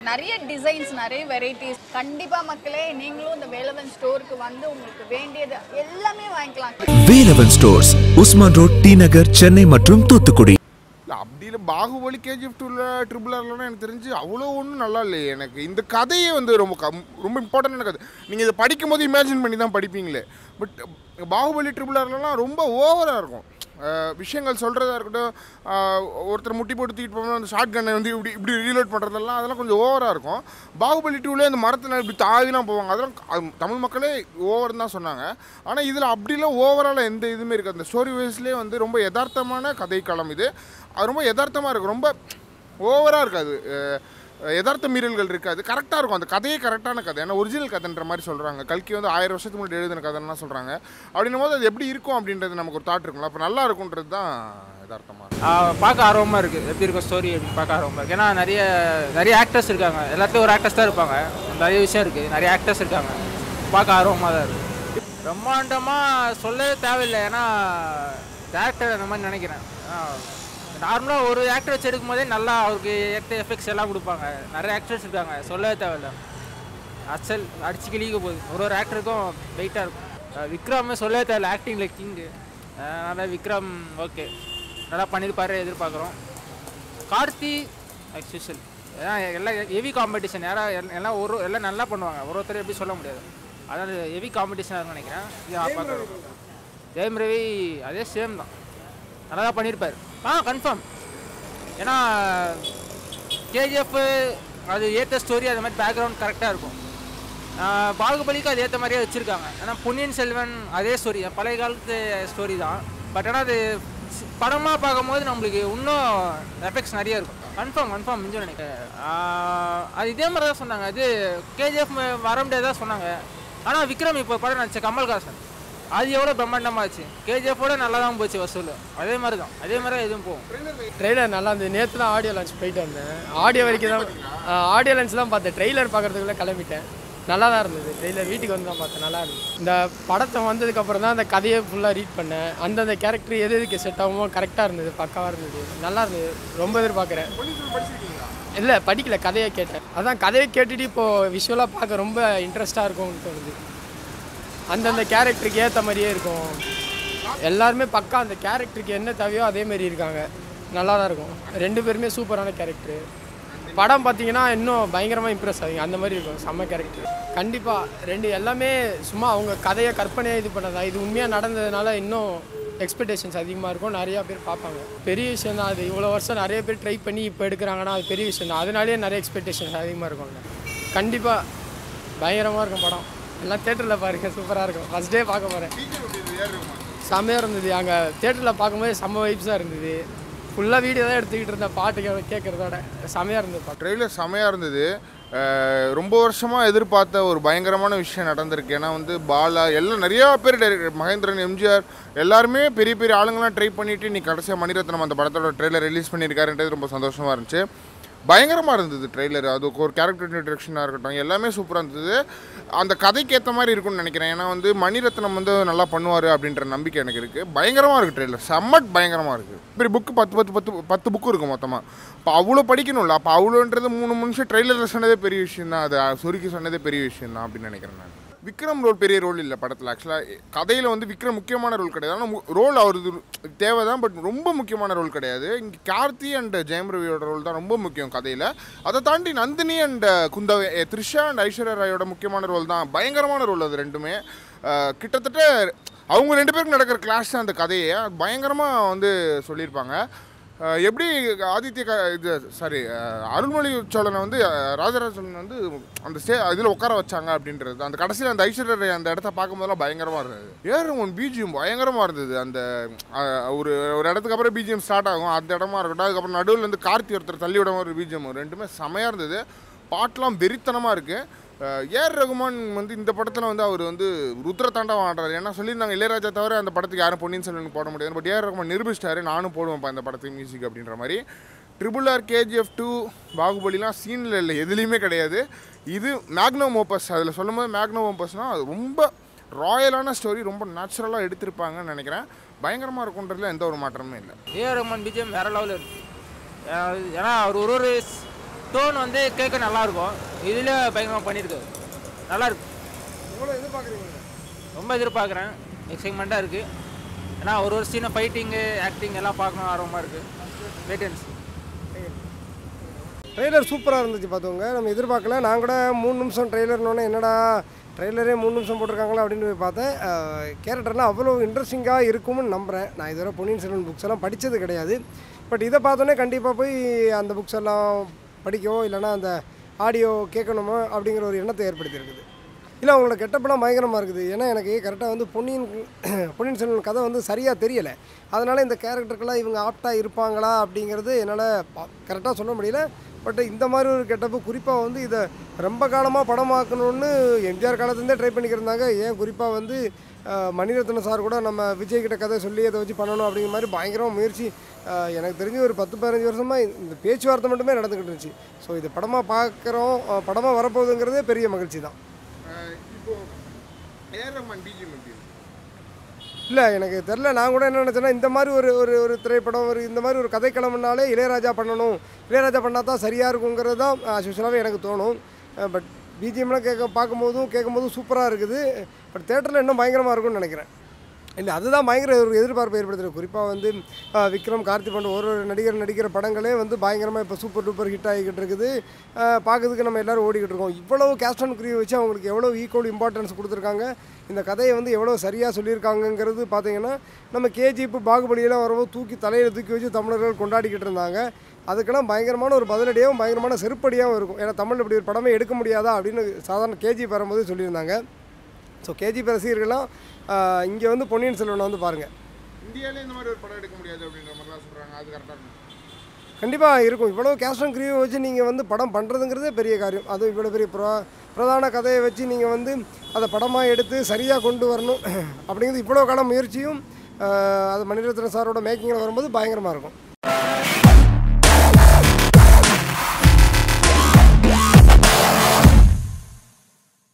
நிறைய டிசைன்ஸ் நிறைய வெரைட்டிஸ் கண்டிப்பா மக்களே நீங்களும் இந்த வேலவன் ஸ்டோருக்கு வந்து உங்களுக்கு வேண்டியது எல்லாமே வாங்கிக்கலாம் Velavan stores Usman road T Nagar Chennai மற்றும் தூத்துக்குடி இல்லை அப்படி இல்லை பாகுபலி கேஜிஎஃப் டூவில் ட்ரிபிள் ஆர்லாம் எனக்கு தெரிஞ்சு அவ்வளோ ஒன்றும் நல்லா இல்லையே எனக்கு இந்த கதையே வந்து ரொம்ப கம் ரொம்ப இம்பார்ட்டண்டான கதை நீங்கள் இதை படிக்கும் போது இமேஜின் பண்ணி தான் படிப்பீங்களே பட் பாகுபலி ட்ரிபிள் ஆர்லாம் ரொம்ப ஓவராக இருக்கும் அஹ் விஷயங்கள் சொல்கிறதா இருக்கட்டும் அஹ் ஒருத்தர் முட்டி போட்டு தூக்கிட்டு போகணும் அந்த ஷார்ட் கன்னை வந்து இப்படி இப்படி ரீலோட் பண்ணுறதெல்லாம் அதெல்லாம் கொஞ்சம் ஓவராக இருக்கும் பாகுபலி டூவில் அந்த மரத்தில் இப்படி தாவிலாம் போவாங்க அதெல்லாம் அது தமிழ் மக்களே ஓவர்னு தான் சொன்னாங்க ஆனால் இதில் அப்படிலாம் ஓவரால் எந்த இதுவுமே இருக்காது அந்த ஸ்டோரி வைஸ்லேயே வந்து ரொம்ப யதார்த்தமான கதைக்களம் இது அது ரொம்ப யதார்த்தமாக இருக்கும் ரொம்ப ஓவராக இருக்காது அஹ் யதார்த்த மீறல்கள் இருக்காது கரெக்டாக இருக்கும் அந்த கதையே கரெக்டான கதை ஏன்னா ஒரிஜினல் கதைன்ற மாதிரி சொல்கிறாங்க கல்கி வந்து ஆயிரம் வருஷத்துக்கு முன்னாடி எழுதின கதைலாம் சொல்கிறாங்க அப்படின்னும் போது அது எப்படி இருக்கும் அப்படின்றது நமக்கு ஒரு தாட் இருக்கும்ல அப்போ நல்லா இருக்குன்றது தான் யதார்த்தமாக இருக்கும் ஆஹ் பார்க்க ஆர்வமாக இருக்குது எப்படி இருக்கும் ஸ்டோரி அப்படின்னு பார்க்க ஆர்வமாக இருக்குது ஏன்னா நிறைய நிறைய ஆக்டர்ஸ் இருக்காங்க எல்லாத்துலேயும் ஒரு ஆக்டர்ஸ் தான் இருப்பாங்க நிறைய விஷயம் இருக்குது நிறைய ஆக்டர்ஸ் இருக்காங்க பார்க்க ஆர்வமாக தான் இருக்குது பிரம்மாண்டமாக சொல்லவே தேவையில்லை ஏன்னா டேரக்டர் அந்த மாதிரி நினைக்கிறேன் நார்மலாக ஒரு ஆக்டர் வச்சு எடுக்கும் போதே நல்லா அவருக்கு ஏற்ற எஃபெக்ட்ஸ் எல்லாம் கொடுப்பாங்க நிறைய ஆக்டர்ஸ் இருக்காங்க சொல்லவே தேவையில்லை அசல் அடிச்சு கிளிக்க போகுது ஒரு ஒரு ஆக்டருக்கும் வெயிட்டாக இருக்கும் அஹ் விக்ரம் சொல்லவே தேவையில்ல ஆக்டிங்கில் கிங்கு அதனால் விக்ரம் ஓகே நல்லா பண்ணியிருப்பாரு எதிர்பார்க்குறோம் கார்த்தி எக்ஸ்பெஷல் ஏன்னா எல்லாம் ஹெவி காம்படிஷன் யாரா எல்- எல்லாம் ஒரு எல்லாம் நல்லா பண்ணுவாங்க ஒரு ஒருத்தர் எப்படி சொல்ல முடியாது அதனால் ஹெவி காம்படிஷனாக இருக்கும்னு நினைக்கிறேன் இது நான் பார்க்குறேன் ஜெயம் ரவி அதே சேம் தான் நல்லா தான் பண்ணியிருப்பார் ஆ கன்ஃபார்ம் ஏன்னா கேஜிஎஃப் அது ஏற்ற ஸ்டோரி அது மாதிரி பேக்ரவுண்ட் கரெக்டாக இருக்கும் ஆஹ் பாகுபலிக்கு அது ஏற்ற மாதிரியே வச்சுருக்காங்க ஏன்னா பொன்னியின் செல்வன் அதே ஸ்டோரி தான் பழைய காலத்து ஸ்டோரி தான் பட் ஆனால் அது படமாக பார்க்கும்போது நம்மளுக்கு இன்னும் எஃபெக்ட்ஸ் நிறைய இருக்கும் கன்ஃபார்ம் கன்ஃபார்ம் மிஞ்சு நினைக்கிறேன் ஆஹ் அது இதே மாதிரி தான் சொன்னாங்க அது கேஜிஎஃப் வர முடியாதான் சொன்னாங்க ஆனால் விக்ரம் இப்போ படம் நினச்ச கமல்ஹாசன் அது எவ்வளோ பிரம்மாண்டமாச்சு கேஜிஎஃபோட நல்லா தான் போச்சு வசூல் அதே மாதிரி தான் அதே மாதிரி தான் இதுவும் போகும் ட்ரெய்லர் நல்லா இருந்தது நேற்று தான் ஆடியோ லான்ச் போயிட்டு வந்தேன் ஆடியோ வரைக்கும் தான் ஆடியோ லான்ச் தான் பார்த்தேன் ட்ரெய்லர் பார்க்கறதுக்குள்ளே கிளம்பிட்டேன் நல்லா தான் இருந்தது ட்ரெய்லர் வீட்டுக்கு வந்து தான் பார்த்தேன் நல்லா இருந்தது இந்த படத்தை வந்ததுக்கப்புறம் தான் அந்த கதையை ஃபுல்லாக ரீட் பண்ணேன் அந்தந்த கேரக்டர் எது எதுக்கு செட் ஆகுமோ கரெக்டாக இருந்தது பக்காவாக இருந்தது நல்லா இருந்தது ரொம்ப எதிர்பார்க்குறேன் இல்லை படிக்கல கதையை கேட்டேன் அதான் கதையை கேட்டுட்டு இப்போது விஷுவலாக பார்க்க ரொம்ப இன்ட்ரெஸ்ட்டாக இருக்கும்னு தோணுது அந்தந்த கேரக்டருக்கு ஏற்ற மாதிரியே இருக்கும் எல்லாருமே பக்கா அந்த கேரக்டருக்கு என்ன தேவையோ அதே மாதிரி இருக்காங்க நல்லா தான் இருக்கும் ரெண்டு பேருமே சூப்பரான கேரக்டரு படம் பார்த்தீங்கன்னா இன்னும் பயங்கரமாக இம்ப்ரெஸ் ஆகுங்க அந்த மாதிரி இருக்கும் செம்ம கேரக்டர் கண்டிப்பாக ரெண்டு எல்லாமே சும்மா அவங்க கதையை கற்பனையாக இது பண்ணதா இது உண்மையாக நடந்ததுனால இன்னும் எக்ஸ்பெக்டேஷன்ஸ் அதிகமாக இருக்கும் நிறையா பேர் பார்ப்பாங்க பெரிய விஷயம் தான் அது இவ்வளோ வருஷம் நிறைய பேர் ட்ரை பண்ணி இப்போ எடுக்கிறாங்கன்னா அது பெரிய விஷயம் தான் அதனாலேயே நிறைய எக்ஸ்பெக்டேஷன்ஸ் அதிகமாக இருக்கும்ல கண்டிப்பாக பயங்கரமாக இருக்கும் படம் எல்லாம் தேட்டரில் பாருங்க சூப்பராக இருக்கும் ஃபஸ்ட் டே பார்க்க போகிறேன் செம்மையாக இருந்தது அங்கே தேட்டரில் பார்க்கும்போது செம்ம வைப்ஸாக இருந்தது ஃபுல்லாக வீடியோ தான் எடுத்துக்கிட்டு இருந்தேன் பாட்டு கே- கேட்கறதோட செம்மையாக இருந்தது பாட்டு ட்ரெய்லர் செமையாக இருந்தது அஹ் ரொம்ப வருஷமாக எதிர்பார்த்த ஒரு பயங்கரமான விஷயம் நடந்திருக்கு ஏன்னா வந்து பாலா எல்லாம் நிறையா பேர் director, மகேந்திரன் எம்ஜிஆர் எல்லாருமே பெரிய பெரிய ஆளுங்களாம் ட்ரை பண்ணிட்டு நீ கடைசியாக மணிரத்னம் அந்த படத்தோட ட்ரெய்லர் ரிலீஸ் பண்ணியிருக்காருன்றது ரொம்ப சந்தோஷமாக இருந்துச்சு பயங்கரமாக இருந்தது ட்ரெய்லர் அதுக்கு ஒரு கேரக்டர் இன்ட்ரடக்ஷனாக இருக்கட்டும் எல்லாமே சூப்பராக இருந்தது அந்த கதைக்கு ஏற்ற மாதிரி இருக்கும்னு நினைக்கிறேன் ஏன்னா வந்து மணிரத்னம் வந்து நல்லா பண்ணுவார் அப்படின்ற நம்பிக்கை எனக்கு இருக்குது பயங்கரமாக இருக்குது ட்ரெய்லர் செம்மட் பயங்கரமாக இருக்குது இப்படி புக்கு பத்து பத்து பத்து பத்து புக்கு இருக்கும் மொத்தமாக இப்போ அவ்வளோ படிக்கணும்ல அப்போ அவ்வளோன்றது மூணு நிமிஷம் ட்ரெய்லரில் சொன்னதே பெரிய விஷயம் தான் அது சுருக்கி சொன்னதே பெரிய விஷயம் தான் அப்படின்னு நினைக்கிறேன் நான் விக்ரம் ரோல் பெரிய ரோல் இல்லை படத்தில் ஆக்சுவலாக கதையில் வந்து விக்ரம் முக்கியமான ரோல் கிடையாது ஆனால் ரோல் அவரது தேவை தான் பட் ரொம்ப முக்கியமான ரோல் கிடையாது இங்கே கார்த்தி அண்ட் ஜெயம் ரவியோட ரோல் தான் ரொம்ப முக்கியம் கதையில் அதை தாண்டி Nandini and Kundavai eh, Trisha and Aishwarya ராயோட முக்கியமான ரோல் தான் பயங்கரமான ரோல் அது ரெண்டுமே அஹ், கிட்டத்தட்ட அவங்க ரெண்டு பேருக்கு நடக்கிற கிளாஸ் தான் அந்த கதையை பயங்கரமாக வந்து சொல்லியிருப்பாங்க அஹ் எப்படி ஆதித்ய க இது சாரி அருள்மொழி சோழனை வந்து அஹ், ராஜராஜ சோழன் வந்து அந்த ஸ்டே இதில் உட்கார வச்சாங்க அப்படின்றது அந்த கடைசியில் அந்த ஐஸ்வர்யா ராய் அந்த இடத்த பார்க்கும்போதெல்லாம் பயங்கரமாக இருந்தது ஏறும் பிஜிஎம் பயங்கரமாக இருந்தது அந்த அஹ், ஒரு ஒரு இடத்துக்கு அப்புறம் பிஜிஎம் ஸ்டார்ட் ஆகும் அந்த இடமா இருக்கட்டும் அதுக்கப்புறம் நடுவில் இருந்து கார்த்தி ஒருத்தர் தள்ளி விட ஒரு பிஜிஎம் ரெண்டுமே செமையாக இருந்தது பாட்டெலாம் வெறித்தனமாக இருக்குது ஏஆர் ரகுமான் வந்து இந்த படத்தில் வந்து அவர் வந்து ருத்ர தாண்டவம் ஆடுறாரு ஏன்னா சொல்லியிருந்தாங்க இளையராஜா தவிர அந்த படத்துக்கு யாரும் பொன்னியின் செல்வன் போட முடியாது பட் ஏஆர் ரகுமான் நிரூபிச்சிட்டாரு நானும் போடுவேன்ப்பா இந்த படத்துக்கு மியூசிக் அப்படின்ற மாதிரி ட்ரிபிள் ஆர் கேஜிஎஃப் டூ பாகுபலிலாம் சீனில் இல்லை எதுலேயுமே கிடையாது இது மேக்னோ மோப்பஸ் அதில் சொல்லும்போது மேக்னோ மோப்பஸ்னால் அது ரொம்ப ராயலான ஸ்டோரி ரொம்ப நேச்சுரலாக எடுத்திருப்பாங்கன்னு நினைக்கிறேன் பயங்கரமாக இருக்குன்றதுல எந்த ஒரு மாற்றமும் இல்லை ஏஆர் ரஹ்மான் பிஜிஎம் வேற லெவலில் இருக்கு ஏன்னா- ஏன்னா அவர் ஒரு ஒரு டோன் வந்து கேட்க நல்லாயிருக்கும் இதில் பயங்கரமாக பண்ணியிருக்காரு நல்லா இருக்கு எவ்வளோ எதிர்பார்க்குறீங்க ரொம்ப எதிர்பார்க்குறேன் எக்ஸைட்மெண்ட்டாக இருக்குது ஏன்னா ஒரு ஒரு சீனை ஃபைட்டிங்கு ஆக்டிங் எல்லாம் பார்க்கணும் ஆர்வமாக இருக்குது வெயிட்டன்ஸ் ட்ரெய்லர் சூப்பராக இருந்துச்சு பார்த்துக்கோங்க நம்ம எதிர்பார்க்கல நான் கூட மூணு நிமிஷம் ட்ரெய்லர்னோடனே என்னடா ட்ரெய்லரே மூணு நிமிஷம் போட்டிருக்காங்களா அப்படின்னு போய் பார்த்தேன் கேரக்டர்லாம் அவ்வளோ இன்ட்ரெஸ்டிங்காக இருக்கும்னு நம்புகிறேன் நான் இதுவரை பொன்னியின் செல்வன் புக்ஸ் எல்லாம் படித்தது கிடையாது பட் இதை பார்த்தோன்னே கண்டிப்பாக போய் அந்த புக்ஸ் எல்லாம் படிக்கவோ இல்லைன்னா அந்த ஆடியோ கேட்கணுமோ அப்படிங்கிற ஒரு எண்ணத்தை ஏற்படுத்தியிருக்குது இல்லை அவங்களோட கெட்டப்பெல்லாம் பயங்கரமாக இருக்குது ஏன்னா எனக்கு கரெக்டாக வந்து பொன்னியின் பொன்னியின் செல்வன் கதை வந்து சரியாக தெரியலை அதனால் இந்த கேரக்டருக்கெல்லாம் இவங்க ஆப்டாக இருப்பாங்களா அப்படிங்கிறது என்னால் கரெக்டாக சொல்ல முடியல பட் இந்த மாதிரி ஒரு கெட்டப்பு குறிப்பாக வந்து இதை ரொம்ப காலமாக படமாக்கணும்னு எம்ஜிஆர் காலத்துலேருந்தே ட்ரை பண்ணிக்கிருந்தாங்க ஏன் குறிப்பாக வந்து அஹ், மணிரத்ன சார் கூட நம்ம விஜய் கிட்ட கதை சொல்லி அதை வச்சு பண்ணணும் அப்படிங்கிற மாதிரி பயங்கரமாக முயற்சி அஹ், எனக்கு தெரிஞ்சு ஒரு பத்து பதினஞ்சு வருஷமாக இந்த பேச்சுவார்த்தை மட்டுமே நடந்துக்கிட்டு இருந்துச்சு ஸோ இது படமாக பார்க்குறோம் படமாக வரப்போகுதுங்கிறதே பெரிய மகிழ்ச்சி தான் இப்போ ஏஆர் ரஹ்மான் பிஜிஎம் எப்படி இருக்கு? இல்லை எனக்கு தெரில நான் கூட என்ன நினச்சேன்னா இந்த மாதிரி ஒரு ஒரு ஒரு திரைப்படம் ஒரு இந்த மாதிரி ஒரு கதைக்களம்னாலே இளையராஜா பண்ணணும் இளையராஜா பண்ணால் தான் சரியாக இருக்குங்கிறது தான் யூஸ்வலாகவே எனக்கு தோணும் பட் பிஜிஎம்லாம் கேட்க பார்க்கும்போதும் கேட்கும்போதும் சூப்பராக இருக்குது பட் தேட்டரில் இன்னும் பயங்கரமாக இருக்கும்னு நினைக்கிறேன் இல்லை அதுதான் பயங்கர ஒரு எதிர்பார்ப்பை ஏற்படுத்துது குறிப்பாக வந்து அஹ், விக்ரம் கார்த்திபன் ஒரு ஒரு நடிகர் நடிக்கிற படங்களே வந்து பயங்கரமாக இப்போ சூப்பர் டூப்பர் ஹிட் ஆகிக்கிட்டு இருக்குது அஹ், பார்க்கறதுக்கு நம்ம எல்லாரும் ஓடிக்கிட்டு இருக்கோம் இவ்வளவு கேஸ்ட் அண்ட் க்ரீவ் வச்சு அவங்களுக்கு எவ்வளோ ஈக்குவல் இம்பார்ட்டன்ஸ் கொடுத்துருக்காங்க இந்த கதையை வந்து எவ்வளோ சரியாக சொல்லியிருக்காங்கங்கிறது பார்த்தீங்கன்னா நம்ம கேஜி இப்போ பாகுபலியெல்லாம் வரும்போது தூக்கி தலையில் தூக்கி வச்சு தமிழர்கள் கொண்டாடிக்கிட்டு இருந்தாங்க அதுக்கெல்லாம் பயங்கரமான ஒரு பதிலடியாகவும் பயங்கரமான செருப்படியாகவும் இருக்கும் ஏன்னா தமிழ் இப்படி ஒரு படமே எடுக்க முடியாதா அப்படின்னு சாதாரண கேஜி வரும்போது சொல்லியிருந்தாங்க ஸோ கேஜிபி ரசிகர்கள்லாம் இங்கே வந்து பொன்னியின் செல்வனை வந்து பாருங்கள் இந்தியாவிலே இந்த மாதிரி ஒரு படம் எடுக்க முடியாது அப்படின்ற மாதிரிலாம் சொல்கிறாங்க அது கரெக்டாக இருக்கும் கண்டிப்பாக இருக்கும் இவ்வளோ கேஸ்ட் அண்ட் க்ரீவை வச்சு நீங்கள் வந்து படம் பண்ணுறதுங்கிறதே பெரிய காரியம் அதுவும் இவ்வளோ பெரிய பிரா பிரதான கதையை வச்சு நீங்கள் வந்து அதை படமாக எடுத்து சரியாக கொண்டு வரணும் அப்படிங்கிறது இவ்வளோ கால முயற்சியும் ஆஹ், அது மணிரத்ன சாரோட மேக்கிங்கில் வரும்போது பயங்கரமாக இருக்கும்